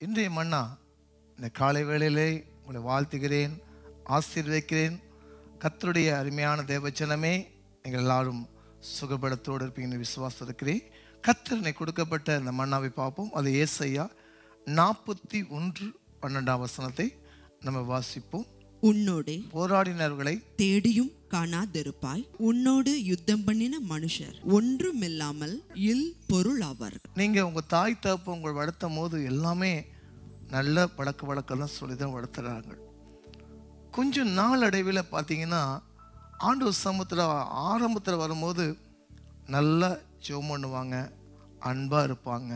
இன்றைய மன்னா இந்த காலை வேளையிலே உங்களை வாழ்த்துகிறேன் ஆசீர்வதிக்கிறேன் கர்த்தருடைய அருமையான தேவச்சனமே நீங்கள் எல்லாரும் சுகபலத்தோடு இருப்பீங்கன்னு விசுவாசம் இருக்கிறேன் கத்தரனை கொடுக்கப்பட்ட இந்த மன்னாவை பார்ப்போம் அது ஏசையா நாற்பத்தி ஒன்று பன்னெண்டாம் வசனத்தை நம்ம வாசிப்போம் உன்னோடே போராடினர்களை தேடியும் காணாதிருப்பாய் உன்னோடு யுத்தம் பண்ணின மனுஷர் ஒன்றுமில்லாமல் இல் பொருள் அவர் நீங்க உங்க தாய் தகப்ப உங்களை வளர்த்தும் போது எல்லாமே நல்ல பழக்க வழக்கம்லாம் சொல்லி தான் வளர்த்துறாங்க கொஞ்சம் நாளடைவில் பார்த்தீங்கன்னா ஆண்டவர் சமூகத்தில் ஆரம்பத்தில் வரும்போது நல்லா ஜெபம் பண்ணுவாங்க அன்பாக இருப்பாங்க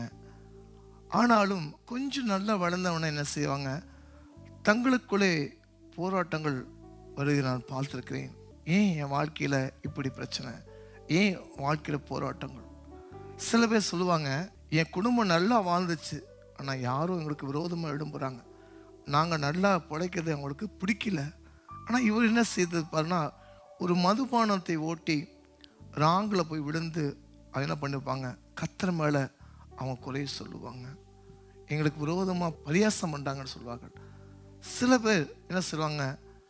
ஆனாலும் கொஞ்சம் நல்லா வளர்ந்தவன என்ன செய்வாங்க தங்களுக்குள்ளே போராட்டங்கள் வருகிறதை நான் பார்த்துருக்கிறேன் ஏன் என் வாழ்க்கையில் இப்படி பிரச்சனை ஏன் வாழ்க்கையில் போராட்டங்கள் சில பேர் சொல்லுவாங்க என் குடும்பம் நல்லா வாழ்ந்துச்சு ஆனால் யாரும் எங்களுக்கு விரோதமாக எழும்புறாங்க நாங்கள் நல்லா பிழைக்கிறது அவங்களுக்கு பிடிக்கல ஆனால் இவர் என்ன செய்தது பாருன்னா ஒரு மதுபானத்தை ஓட்டி ராங்கில் போய் விழுந்து அது என்ன பண்ணிருப்பாங்க கத்திர மேலே அவங்க குறைய சொல்லுவாங்க எங்களுக்கு விரோதமாக பரியாசம் பண்ணுறாங்கன்னு சொல்லுவாங்க சில பேர் என்ன சொல்லுவாங்க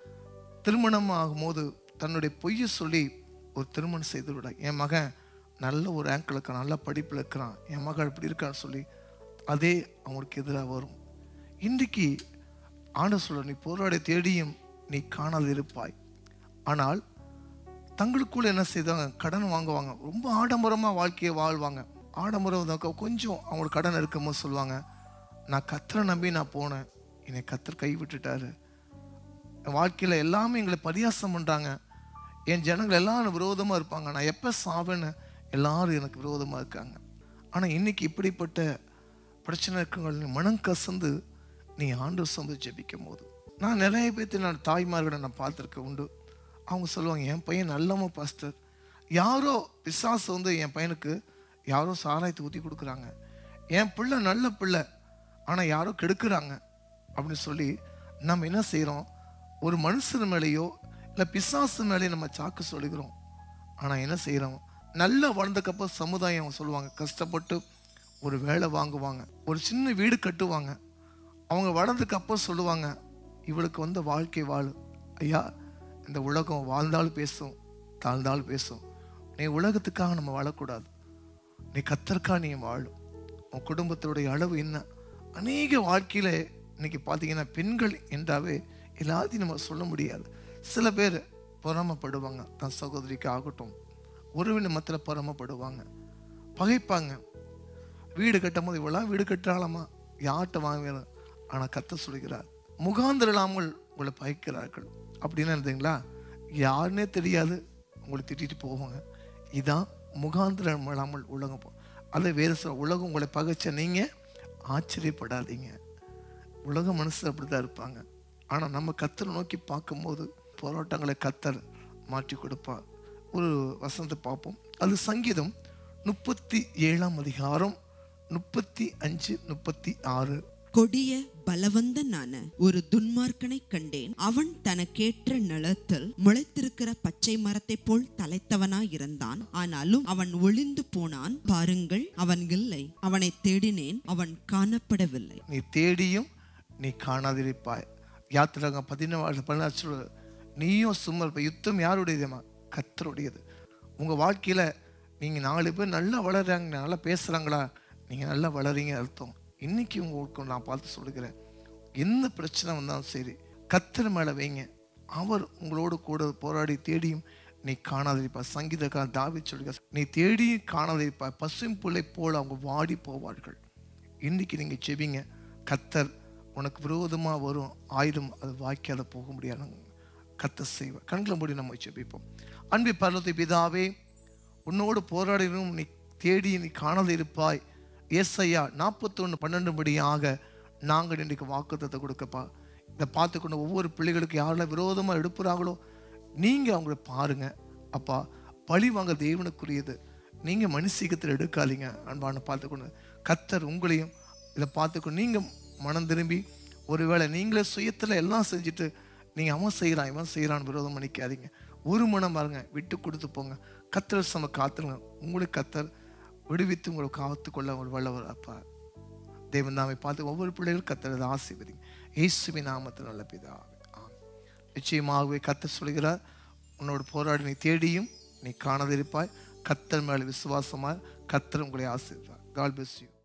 திருமணம் ஆகும்போது தன்னுடைய பொய்யை சொல்லி ஒரு திருமணம் செய்து விட என் மகன் நல்ல ஒரு ரேங்க்ல இருக்கான் நல்ல படிப்பில் இருக்கிறான் என் மகள் இப்படி இருக்கான்னு சொல்லி அதே அவங்களுக்கு எதிராக வரும் இன்றைக்கு ஆண்டு சொல்ல நீ போராடி தேடியும் நீ காணாது இருப்பாய் ஆனால் தங்களுக்குள்ள என்ன செய்தாங்க கடன் வாங்குவாங்க ரொம்ப ஆடம்பரமாக வாழ்க்கையை வாழ்வாங்க ஆடம்பரம் வந்தாக்கா கொஞ்சம் அவங்களுக்கு கடன் இருக்கும்போது சொல்லுவாங்க நான் கத்தரை நம்பி நான் போனேன் என்னை கத்தர் கை விட்டுட்டாரு என் வாழ்க்கையில் எல்லாமே எங்களை பரியாசம் பண்ணுறாங்க என் ஜனங்கள் எல்லாரும் விரோதமாக இருப்பாங்க நான் எப்போ சாவேன்னு எல்லாரும் எனக்கு விரோதமாக இருக்காங்க ஆனால் இன்னைக்கு இப்படிப்பட்ட பிரச்சனை இருக்கவங்க நீ மனம் கசந்து நீ ஆண்டு சொந்து ஜெபிக்கும் போது நான் நிறைய பேர்த்து நான் தாய்மார்களை நான் பார்த்துருக்க உண்டு அவங்க சொல்லுவாங்க என் பையன் நல்லவன் பாஸ்டர் யாரோ பிசாசு வந்து என் பையனுக்கு யாரோ சாராயத்தை ஊற்றி கொடுக்குறாங்க என் பிள்ளை நல்ல பிள்ளை ஆனால் யாரோ கெடுக்குறாங்க அப்படின்னு சொல்லி நம்ம என்ன செய்கிறோம் ஒரு மனுஷன் மேலேயோ இல்லை பிசாசு மேலேயோ நம்ம சாக்கு சொல்லுகிறோம் ஆனால் என்ன செய்கிறோம் நல்லா வளர்ந்தக்கப்போ சமுதாயம் சொல்லுவாங்க கஷ்டப்பட்டு ஒரு வேலை வாங்குவாங்க ஒரு சின்ன வீடு கட்டுவாங்க அவங்க வளர்ந்ததுக்கு அப்புறம் சொல்லுவாங்க இவளுக்கு வந்த வாழ்க்கை வாழு ஐயா இந்த உலகம் வாழ்ந்தாலும் பேசும் தாழ்ந்தாலும் பேசும் நீ உலகத்துக்காக நம்ம வாழக்கூடாது நீ கத்தற்கா நீ வாழும் உன் குடும்பத்துடைய அளவு என்ன அநேக வாழ்க்கையில் இன்னைக்கு பார்த்தீங்கன்னா பெண்கள் என்றாவே எல்லாத்தையும் நம்ம சொல்ல முடியாது சில பேர் பொறாமப்படுவாங்க தன் சகோதரிக்கு ஆகட்டும் உறவினர் மத்தியில் பொறாமப்படுவாங்க பகைப்பாங்க வீடு கட்டும் போது இவ்வளோ வீடு கட்டுறாளாமா யார்கிட்ட வாங்குறது ஆனால் கத்த சொல்கிறார் முகாந்திரம் இல்லாமல் உங்களை பகைக்கிறார்கள் அப்படின்னு இருந்தீங்களா யாருன்னே தெரியாது உங்களை திட்டிட்டு போவாங்க இதான் முகாந்திரம் இல்லாமல் உலகம் போ அதை வேறு சில உலகம் உங்களை பகைச்ச நீங்கள் ஆச்சரியப்படாதீங்க உலக மனுஷர் அப்படி தான் இருப்பாங்க ஆனால் நம்ம கத்தரை நோக்கி பார்க்கும்போது போராட்டங்களை கத்தர் மாற்றி கொடுப்பார் ஒரு வசனத்தை பார்ப்போம் அது சங்கீதம் முப்பத்தி ஏழாம் அதிகாரம் முப்பத்தி அஞ்சு முப்பத்தி ஆறு கொடிய பலவந்தனான ஒரு துன்மார்க்கனை கண்டேன் அவன் தனக்கேற்ற நிலத்தில் முளைத்திருக்கிற பச்சை மரத்தைப் போல் தலைத்தவனாயிருந்தான் ஆனாலும் அவன் ஒளிந்து போனான் பாருங்கள் அவன் இல்லை அவனை தேடினேன் அவன் காணப்படவில்லை நீ தேடியும் நீ காணாதிருப்பாய் யாத்திராங்க பதினேழு பதினாறு நீயும் சும்மா இருப்ப யுத்தம் யாருடையதுமா கத்தருடையது உங்கள் வாழ்க்கையில் நீங்கள் நாலு பேர் நல்லா வளர்றாங்க நல்லா பேசுகிறாங்களா நீங்கள் நல்லா வளரீங்க அர்த்தம் இன்னைக்கு உங்களுக்கு நான் பார்த்து சொல்லுகிறேன் எந்த பிரச்சனை வந்தாலும் சரி கத்தர் மேலே வைங்க அவர் உங்களோடு கூட போராடி தேடியும் நீ காணாதிருப்பா சங்கீதக்காரன் தாவி சொல்லுங்க நீ தேடியும் காணாதிருப்பா பசும் புள்ளை போல அவங்க வாடி போவார்கள் இன்னைக்கு நீங்கள் செபிங்க கத்தர் உனக்கு விரோதமாக வரும் ஆயுதம் அது வாய்க்காத போக முடியாது கத்தர் செய்வார் கண்களை மூடி நம்ம செபிப்போம் அன்பி பர்வத்தை பிதாவே உன்னோடு போராடினும் நீ தேடி நீ காணாத இருப்பாய் ஏசையா நாற்பத்தொன்று பன்னெண்டு படியாக நாங்கள் இன்றைக்கு வாக்குத்தத்தை கொடுக்கப்பா இதை பார்த்துக்கொண்டு ஒவ்வொரு பிள்ளைகளுக்கு யாரெல்லாம் விரோதமாக எடுப்புறாங்களோ நீங்கள் அவங்கள பாருங்க அப்பா பழி வாங்க தேவனுக்குரியது நீங்கள் மனுஷீகத்தில் எடுக்காதீங்க அன்பான பார்த்துக்கொண்டு கத்தர் உங்களையும் இதை பார்த்துக்கொண்டு நீங்கள் மனம் திரும்பி ஒருவேளை நீங்களே சுயத்தில் எல்லாம் செஞ்சுட்டு நீங்கள் அவன் செய்கிறான் இவன் செய்கிறான் விரோதம் பண்ணிக்காதீங்க ஒரு மனம் பாருங்க விட்டு கொடுத்து போங்க கத்தர் சம காத்துருங்க உங்களுக்கு கத்தர் விடுவித்து உங்களை காத்து கொள்ள ஒரு வல்லவர் அப்பா தேவன் நாமை பார்த்து ஒவ்வொரு பிள்ளைகளும் கத்தரது ஆசீர்வதிங்க இயேசுவின் நாமத்தில் நல்ல பிதாவே ஆமென். நிச்சயமாகவே கத்தர் சொல்கிறார் உன்னோடு போராடி நீ தேடியும் நீ காணாதிருப்பாய் கத்தர் மேலே விசுவாசமாய் கத்தர் உங்களை ஆசீர்வார் காட் bless you